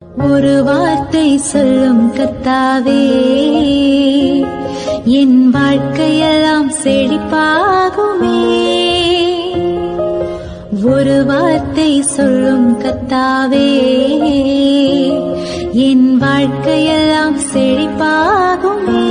ஒரு வார்த்தை சொல்லும் கத்தாவே என் வாழ்க்கையெல்லாம் செழிப்பாகுமே ஒரு வார்த்தை சொல்லும் கத்தாவே என் வாழ்க்கையெல்லாம் செழிப்பாகுமே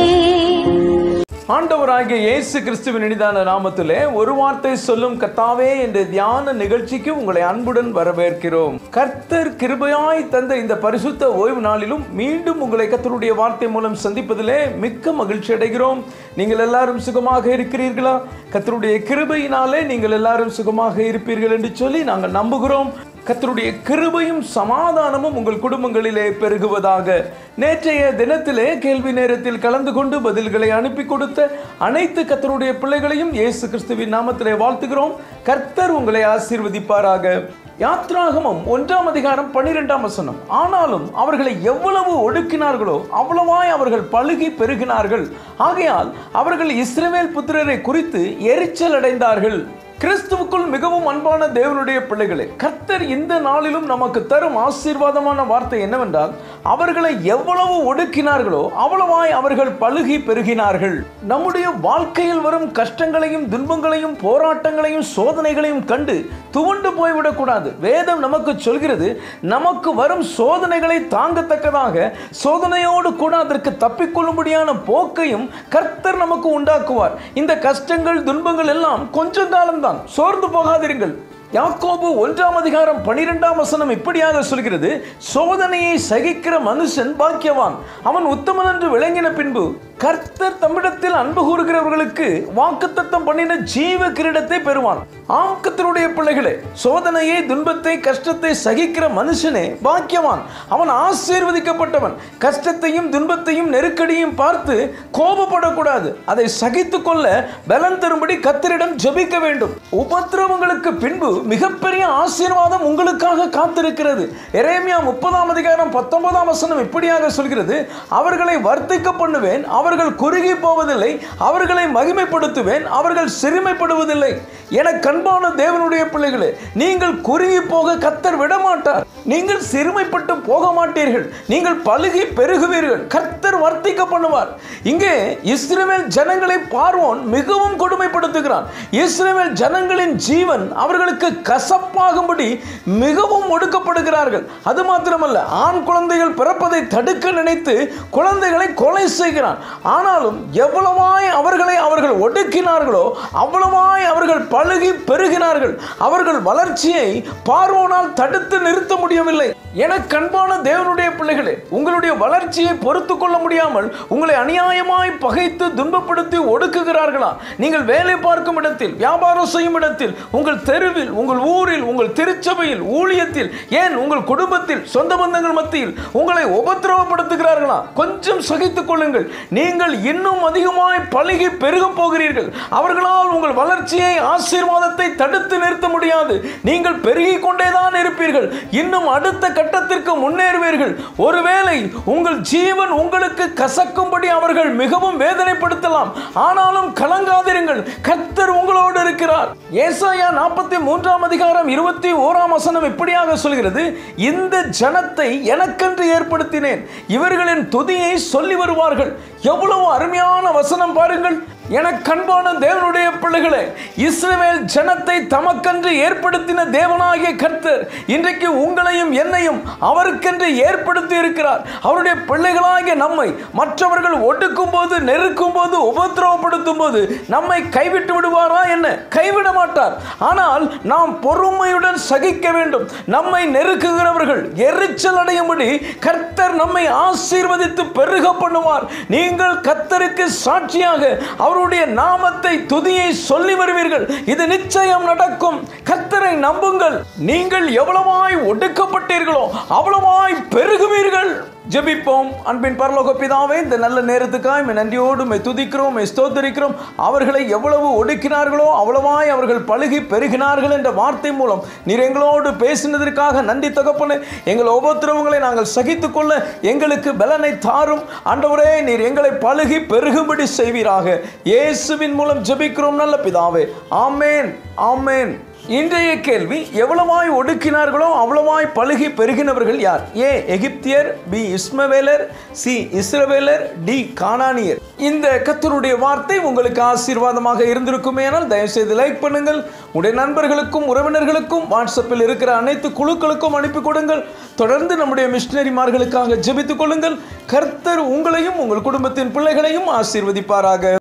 ஆண்டவராகிய இயேசு கிறிஸ்துவின் இனிதான நாமத்திலே ஒரு வார்த்தை சொல்லும் கத்தாவே என்ற தியான நிகழ்ச்சிக்கு உங்களை அன்புடன் வரவேற்கிறோம் கர்த்தர் கிருபையாய் தந்த இந்த பரிசுத்த ஓய்வு நாளிலும் மீண்டும் உங்களை கர்த்தருடைய வார்த்தை மூலம் சந்திப்பதிலே மிக்க மகிழ்ச்சி அடைகிறோம் நீங்கள் எல்லாரும் சுகமாக இருக்கிறீர்களா கர்த்தருடைய கிருபையினாலே நீங்கள் எல்லாரும் சுகமாக இருப்பீர்கள் என்று சொல்லி நாங்கள் நம்புகிறோம் கர்த்தருடைய கிருபையும் சமாதானமும் உங்கள் குடும்பங்களிலே பெருகுவதாக நேற்றைய தினத்திலே கேள்வி நேரத்தில் கலந்து கொண்டு பதில்களை அனுப்பி கொடுத்த அனைத்து கர்த்தருடைய பிள்ளைகளையும் இயேசு கிறிஸ்துவின் நாமத்திலே வாழ்த்துகிறோம் கர்த்தர் உங்களை ஆசீர்வதிப்பாராக யாத்ராகமம் ஒன்றாம் அதிகாரம் பன்னிரெண்டாம் வசனம் ஆனாலும் அவர்களை எவ்வளவு ஒடுக்கினார்களோ அவ்வளவாய் அவர்கள் பழுகி பெருகினார்கள் ஆகையால் அவர்கள் இஸ்ரவேல் புத்திரரை குறித்து எரிச்சல் அடைந்தார்கள் கிறிஸ்துவுக்குள் மிகவும் அன்பான தேவனுடைய பிள்ளைகளே கர்த்தர் இந்த நாளிலும் நமக்கு தரும் ஆசீர்வாதமான வார்த்தை என்னவென்றால் அவர்களை எவ்வளவு ஒடுக்கினார்களோ அவ்வளவாய் அவர்கள் பழுகி பெருகினார்கள் நம்முடைய வாழ்க்கையில் வரும் கஷ்டங்களையும் துன்பங்களையும் போராட்டங்களையும் சோதனைகளையும் கண்டு துவண்டு போய்விடக்கூடாது வேதம் நமக்கு சொல்கிறது நமக்கு வரும் சோதனைகளை தாங்கத்தக்கதாக சோதனையோடு கூட அதற்கு தப்பிக்கொள்ளும்படியான போக்கையும் கர்த்தர் நமக்கு உண்டாக்குவார் இந்த கஷ்டங்கள் துன்பங்கள் எல்லாம் கொஞ்ச காலம்தான் சோர்ந்து போகாதிருங்கள் யாக்கோபு ஒன்றாம் அதிகாரம் பனிரெண்டாம் வசனம் இப்படியாக சொல்கிறது சோதனையை சகிக்கிற மனுஷன் பாக்கியவான் அவன் உத்தமன் என்று விளங்கின பின்பு கர்த்தர் தம்மிடத்தில் அன்பு கூறுகிறவர்களுக்கு வாக்குத்தத்தம் பண்ணின ஜீவ கிரீடத்தை பெறுவான் ஆம் கர்த்தருடைய பிள்ளைகளே சோதனையை துன்பத்தை கஷ்டத்தை சகிக்கிற மனுஷனே பாக்கியவான் அவன் ஆசீர்வதிக்கப்பட்டவன் கஷ்டத்தையும் துன்பத்தையும் நெருக்கடியும் பார்த்து கோபப்படக்கூடாது அதை சகித்து கொள்ள பலன் தரும்படி கத்தரிடம் ஜெபிக்க வேண்டும் உபத்திரவங்களுக்கு பின்பு மிகப்பெரிய ஆசீர்வாதம் உங்களுக்காக காத்திருக்கிறது எரேமியா முப்பதாம் அதிகாரம் பத்தொன்பதாம் வசனம் இப்படியாக சொல்கிறது அவர்களை வர்த்திக்க பண்ணுவேன் அவர்கள் குறுகி போவதில்லை அவர்களை மகிமைப்படுத்துவேன் அவர்கள் சிறுமைப்படுவதில்லை என கண்பான தேவனுடைய பிள்ளைகளே நீங்கள் குறுகி போக கத்தர் விட மாட்டார் நீங்கள் சிறுமைப்பட்டு போக மாட்டீர்கள் நீங்கள் பழுகி பெருகுவீர்கள் கர்த்தர் வர்த்திக்க பண்ணுவார் இங்கே இஸ்ரவேல் ஜனங்களை பார்வோன் மிகவும் கொடுமைப்படுத்துகிறான் இஸ்ரவேல் ஜனங்களின் ஜீவன் அவர்களுக்கு கசப்பாகும்படி மிகவும் ஒடுக்கப்படுகிறார்கள் அது மாத்திரமல்ல ஆண் குழந்தைகள் பிறப்பதை தடுக்க நினைத்து குழந்தைகளை கொலை செய்கிறான் ஆனாலும் எவ்வளவாய் அவர்களை அவர்கள் ஒடுக்கினார்களோ அவ்வளவாய் அவர்கள் பழுகி பெருகினார்கள் அவர்கள் வளர்ச்சியை பார்வோனால் தடுத்து நிறுத்த முடியவில்லை என கண்பான தேவனுடைய பிள்ளைகளே உங்களுடைய வளர்ச்சியை பொறுத்து கொள்ள முடியாமல் உங்களை அநியாயமாய் பகைத்து துன்பப்படுத்தி ஒடுக்குகிறார்களா நீங்கள் வேலை பார்க்கும் இடத்தில் வியாபாரம் செய்யும் இடத்தில் உங்கள் தெருவில் உங்கள் ஊரில் உங்கள் திருச்சபையில் ஊழியத்தில் ஏன் உங்கள் குடும்பத்தில் சொந்த பந்தங்கள் மத்தியில் உங்களை உபத்திரவப்படுத்துகிறார்களா கொஞ்சம் சகித்துக் கொள்ளுங்கள் நீங்கள் இன்னும் அதிகமாய் பழகி பெருக போகிறீர்கள் அவர்களால் உங்கள் வளர்ச்சியை ஆசீர்வாதத்தை தடுத்து நிறுத்த முடியாது நீங்கள் பெருகிக் கொண்டேதான் இருப்பீர்கள் இன்னும் அடுத்த கட்டத்திற்கு முன்னேறுவீர்கள் ஒருவேளை உங்கள் ஜீவன் உங்களுக்கு கசக்கும்படி அவர்கள் மிகவும் வேதனைப்படுத்தலாம் ஆனாலும் கலங்காதிருங்கள் கர்த்தர் உங்களோடு இருக்கிறார் ஏசாயா நாற்பத்தி மூன்றாம் அதிகாரம் இருபத்தி ஓராம் வசனம் இப்படியாக சொல்கிறது இந்த ஜனத்தை எனக்கென்று ஏற்படுத்தினேன் இவர்களின் துதியை சொல்லி வருவார்கள் எவ்வளவு அருமையான வசனம் பாருங்கள் என கண்பான தேவனுடைய பிள்ளைகளே இஸ்ரவேல் ஜனத்தை தமக்கென்று ஏற்படுத்தின தேவனாகிய கர்த்தர் இன்றைக்கு உங்களையும் என்னையும் அவருக்கென்று ஏற்படுத்தி இருக்கிறார் அவருடைய பிள்ளைகளாகிய நம்மை மற்றவர்கள் ஒடுக்கும் போது நெருக்கும் போது உபத்திரவப்படுத்தும் போது நம்மை கைவிட்டு விடுவாரா என்ன கைவிட மாட்டார் ஆனால் நாம் பொறுமையுடன் சகிக்க வேண்டும் நம்மை நெருக்குகிறவர்கள் எரிச்சல் அடையும்படி கர்த்தர் நம்மை ஆசீர்வதித்து பெருக பண்ணுவார் நீங்கள் கர்த்தருக்கு சாட்சியாக அவருடைய நாமத்தை துதியை சொல்லி வருவீர்கள் இது நிச்சயம் நடக்கும் கர்த்தரை நம்புங்கள் நீங்கள் எவ்வளவாய் ஒடுக்கப்பட்டீர்களோ அவ்வளவாய் பெருகுவீர்கள் ஜெபிப்போம் அன்பின் பரலோக பிதாவே இந்த நல்ல நேரத்துக்காய் மை நன்றியோடு மை துதிக்கிறோம் மை ஸ்தோத்தரிக்கிறோம் அவர்களை எவ்வளவு ஒடுக்கினார்களோ அவ்வளவாய் அவர்கள் பழுகி பெருகினார்கள் என்ற வார்த்தை மூலம் நீர் எங்களோடு பேசினதற்காக நன்றி தகப்பனே எங்கள் உபத்திரவங்களை நாங்கள் சகித்துக் கொள்ள எங்களுக்கு பலனை தாரும் ஆண்டவரே நீர் எங்களை பழுகி பெருகும்படி செய்வீராக இயேசுவின் மூலம் ஜெபிக்கிறோம் நல்ல பிதாவே ஆமேன் ஆமேன் இன்றைய கேள்வி எவ்வளவாய் ஒடுக்கினார்களோ அவ்வளவாய் பழுகி பெருகினவர்கள் யார் ஏ எகிப்தியர் பி இஸ்மவேலர் சி இஸ்ரவேலர் டி கானானியர் இந்த கத்தருடைய வார்த்தை உங்களுக்கு ஆசீர்வாதமாக இருந்திருக்குமே ஆனால் தயவுசெய்து லைக் பண்ணுங்கள் உடைய நண்பர்களுக்கும் உறவினர்களுக்கும் வாட்ஸ்அப்பில் இருக்கிற அனைத்து குழுக்களுக்கும் அனுப்பி கொடுங்கள் தொடர்ந்து நம்முடைய மிஷினரிமார்களுக்காக ஜெபித்துக் கொள்ளுங்கள் கர்த்தர் உங்களையும் உங்கள் குடும்பத்தின் பிள்ளைகளையும் ஆசீர்வதிப்பாராக